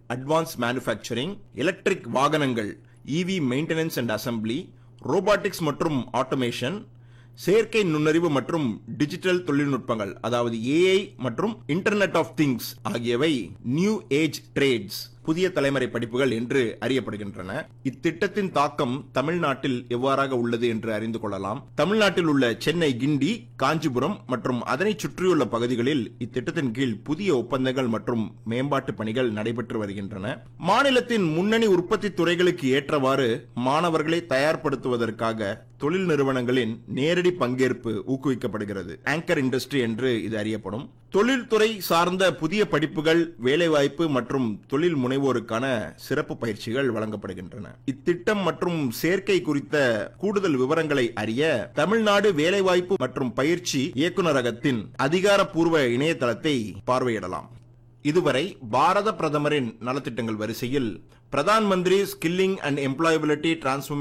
advance manufacturing electric வாகனங்கள் EV maintenance and assembly robotics மற்றும் automation செயற்கை நுண்ணறிவு மற்றும் டிஜிட்டல் தொழில்நுட்பங்கள் அதாவது ஏஐ மற்றும் இன்டர்நெட் ஆஃப் திங்ஸ் ஆகியவை நியூ ஏஜ் ட்ரேட்ஸ் புதிய தலைமுறை படிப்புகள் என்று அறியப்படுகின்றன இத்திட்டத்தின் தாக்கம் தமிழ்நாட்டில் எவ்வாறாக உள்ளது என்று அறிந்து கொள்ளலாம் தமிழ்நாட்டில் உள்ள சென்னை கிண்டி காஞ்சிபுரம் மற்றும் அதனை சுற்றியுள்ள பகுதிகளில் இத்திட்டத்தின் கீழ் புதிய ஒப்பந்தங்கள் மற்றும் மேம்பாட்டு பணிகள் நடைபெற்று வருகின்றன மாநிலத்தின் முன்னணி உற்பத்தி துறைகளுக்கு ஏற்றவாறு மாணவர்களை தயார்படுத்துவதற்காக தொழில் நிறுவனங்களின் நேரடி பங்கேற்பு ஊக்குவிக்கப்படுகிறது ஆங்கர் இண்டஸ்ட்ரி என்று இது அறியப்படும் தொழில்துறை சார்ந்த புதிய படிப்புகள் வேலைவாய்ப்பு மற்றும் தொழில் முனைவோருக்கான சிறப்பு பயிற்சிகள் வழங்கப்படுகின்றன இத்திட்டம் மற்றும் சேர்க்கை குறித்த கூடுதல் விவரங்களை அறிய தமிழ்நாடு வேலைவாய்ப்பு மற்றும் பயிற்சி இயக்குநரகத்தின் அதிகாரப்பூர்வ இணையதளத்தை பார்வையிடலாம் இதுவரை பாரத பிரதமரின் நலத்திட்டங்கள் வரிசையில் பிரதான் மந்திரி ஸ்கில்லிங் அண்ட் எம்ப்ளாயபிலிட்டி டிரான்ஸ்ஃபர்மேஷன்